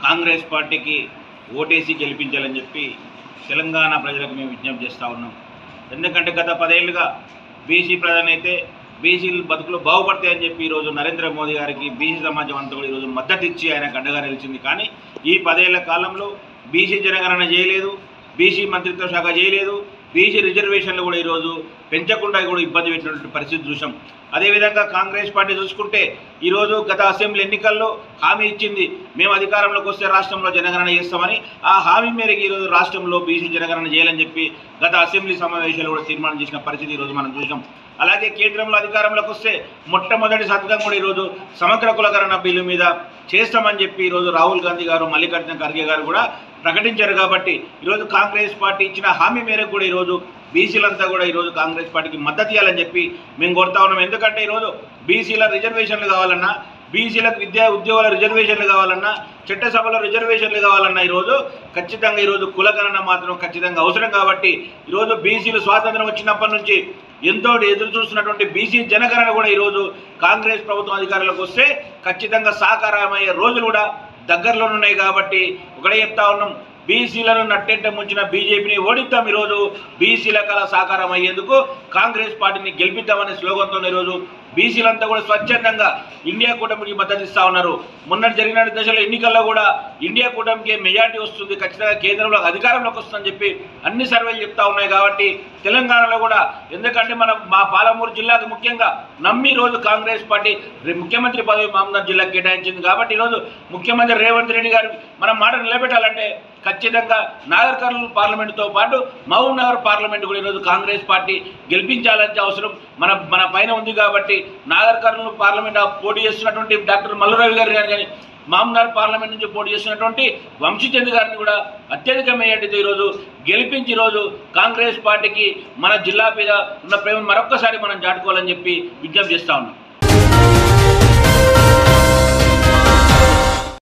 కాంగ్రెస్ పార్టీకి ఓటేసి గెలిపించాలని చెప్పి తెలంగాణ ప్రజలకు మేము విజ్ఞప్తి చేస్తూ ఉన్నాం ఎందుకంటే గత పదేళ్లుగా బీసీ ప్రధానైతే బీసీలు బతుకులు బాగుపడతాయని చెప్పి ఈరోజు నరేంద్ర మోదీ గారికి బీసీ సమాజం అంతా కూడా ఈరోజు మద్దతు ఇచ్చి ఆయన గండగా నిలిచింది కానీ ఈ పదేళ్ల కాలంలో బీసీ జనగణన చేయలేదు బీసీ మంత్రిత్వ శాఖ చేయలేదు బీసీ రిజర్వేషన్లు కూడా ఈరోజు పెంచకుండా కూడా ఇబ్బంది పెట్టినటువంటి పరిస్థితి చూసాం అదేవిధంగా కాంగ్రెస్ పార్టీ చూసుకుంటే ఈరోజు గత అసెంబ్లీ ఎన్నికల్లో హామీ ఇచ్చింది మేము అధికారంలోకి వస్తే రాష్ట్రంలో జనగణన చేస్తామని ఆ హామీ మేరకు ఈరోజు రాష్ట్రంలో బీసీ జనగణన చేయాలని చెప్పి గత అసెంబ్లీ సమావేశాలు కూడా తీర్మానం చేసిన పరిస్థితి ఈరోజు మనం చూసాం అలాగే కేంద్రంలో అధికారంలోకి వస్తే మొట్టమొదటి సంతకం కూడా ఈరోజు సమగ్ర కులకరణ బిల్లు మీద చేస్తామని చెప్పి ఈరోజు రాహుల్ గాంధీ గారు మల్లికార్జున ఖర్గే గారు కూడా ప్రకటించారు కాబట్టి ఈరోజు కాంగ్రెస్ పార్టీ ఇచ్చిన హామీ మేరకు కూడా ఈరోజు బీసీలంతా కూడా ఈరోజు కాంగ్రెస్ పార్టీకి మద్దతు ఇవ్వాలని చెప్పి మేము కోరుతా ఉన్నాం ఎందుకంటే ఈరోజు బీసీల రిజర్వేషన్లు కావాలన్నా బీసీలకు విద్యా ఉద్యోగాల రిజర్వేషన్లు కావాలన్నా చట్టసభలో రిజర్వేషన్లు కావాలన్నా ఈరోజు ఖచ్చితంగా ఈరోజు కులగణన మాత్రం ఖచ్చితంగా అవసరం కాబట్టి ఈరోజు బీసీలు స్వాతంత్రం వచ్చినప్పటి నుంచి ఎంతో ఎదురు చూస్తున్నటువంటి బీసీ జనగణన కూడా ఈరోజు కాంగ్రెస్ ప్రభుత్వం అధికారంలోకి వస్తే ఖచ్చితంగా సాకారమయ్యే రోజులు కూడా దగ్గరలో ఉన్నాయి కాబట్టి ఒకటే చెప్తా ఉన్నాం బీసీలను నట్టెంట ముంచిన బీజేపీని ఓడిద్దాం ఈరోజు బీసీల కళ సాకారం అయ్యేందుకు కాంగ్రెస్ పార్టీని గెలిపిద్దామనే స్లోగన్తో ఈరోజు బీసీలంతా కూడా స్వచ్ఛందంగా ఇండియా కూటమికి మద్దతు ఇస్తా ఉన్నారు మొన్న జరిగిన దశలో ఎన్నికల్లో కూడా ఇండియా కూటమికి మెజార్టీ వస్తుంది ఖచ్చితంగా కేంద్రంలో అధికారంలోకి వస్తుందని చెప్పి అన్ని సర్వేలు చెప్తా ఉన్నాయి కాబట్టి తెలంగాణలో కూడా ఎందుకంటే మనం మా పాలమూరు జిల్లాకు ముఖ్యంగా నమ్మి రోజు కాంగ్రెస్ పార్టీ రే- ముఖ్యమంత్రి పదవి మహమ్మద్ జిల్లాకు కేటాయించింది కాబట్టి ఈరోజు ముఖ్యమంత్రి రేవంత్ రెడ్డి గారు మన మాట నిలబెట్టాలంటే ఖచ్చితంగా నాగర్ కర్నూలు పార్లమెంటుతో పాటు మహబూబ్ నగర్ పార్లమెంట్ కూడా ఈరోజు కాంగ్రెస్ పార్టీ గెలిపించాలని అవసరం మన మన పైన ఉంది కాబట్టి నాగర్ కర్నూలు పార్లమెంట్ ఆ పోటీ చేస్తున్నటువంటి డాక్టర్ మల్లురవి గారు గారు కానీ మామూనార్ పార్లమెంట్ నుంచి పోటీ చేస్తున్నటువంటి వంశీచంద్ గారిని కూడా అత్యధిక మేయటితో ఈరోజు గెలిపించి ఈరోజు కాంగ్రెస్ పార్టీకి మన జిల్లా మీద ఉన్న ప్రేమ మరొక్కసారి మనం చాటుకోవాలని చెప్పి విజ్ఞప్తి చేస్తా ఉన్నాం